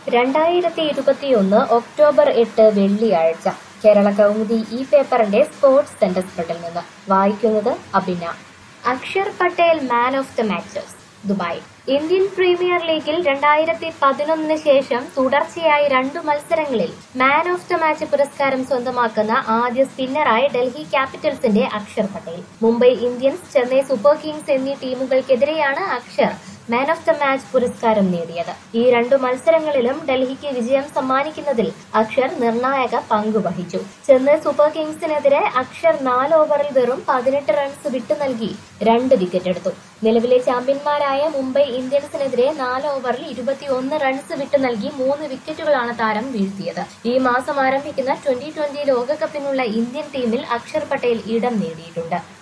രണ്ടായിരത്തി ഇരുപത്തിയൊന്ന് ഒക്ടോബർ എട്ട് വെള്ളിയാഴ്ച കേരള കൗമുദി ഈ പേപ്പറിന്റെ സ്പോർട്സ് സെന്റർ സ്പ്രെഡിൽ നിന്ന് വായിക്കുന്നത് അഭിന Akshar Patel man of the matches Dubai Indian premier ലീഗിൽ രണ്ടായിരത്തി പതിനൊന്നിന് ശേഷം തുടർച്ചയായി രണ്ടു മത്സരങ്ങളിൽ മാൻ ഓഫ് ദ മാച്ച് പുരസ്കാരം സ്വന്തമാക്കുന്ന ആദ്യ സ്പിന്നറായി ഡൽഹി ക്യാപിറ്റൽസിന്റെ Akshar Patel Mumbai Indians Chennai super kings എന്നീ ടീമുകൾക്കെതിരെയാണ് Akshar man of the match പുരസ്കാരം നേടിയത് ഈ രണ്ടു മത്സരങ്ങളിലും ഡൽഹിക്ക് വിജയം സമ്മാനിക്കുന്നതിൽ അക്ഷർ നിർണായക പങ്ക് വഹിച്ചു ചെന്നൈ സൂപ്പർ കിങ്സിനെതിരെ അക്ഷർ നാല് ഓവറിൽ വെറും പതിനെട്ട് റൺസ് വിട്ടു നൽകി രണ്ട് വിക്കറ്റ് എടുത്തു നിലവിലെ ചാമ്പ്യന്മാരായ മുംബൈ ഇന്ത്യൻസിനെതിരെ നാല് ഓവറിൽ ഇരുപത്തിയൊന്ന് റൺസ് വിട്ടു നൽകി മൂന്ന് വിക്കറ്റുകളാണ് താരം വീഴ്ത്തിയത് ഈ മാസം ആരംഭിക്കുന്ന ട്വന്റി ട്വന്റി ലോകകപ്പിനുള്ള ഇന്ത്യൻ ടീമിൽ അക്ഷർ പട്ടേൽ ഇടം നേടിയിട്ടുണ്ട്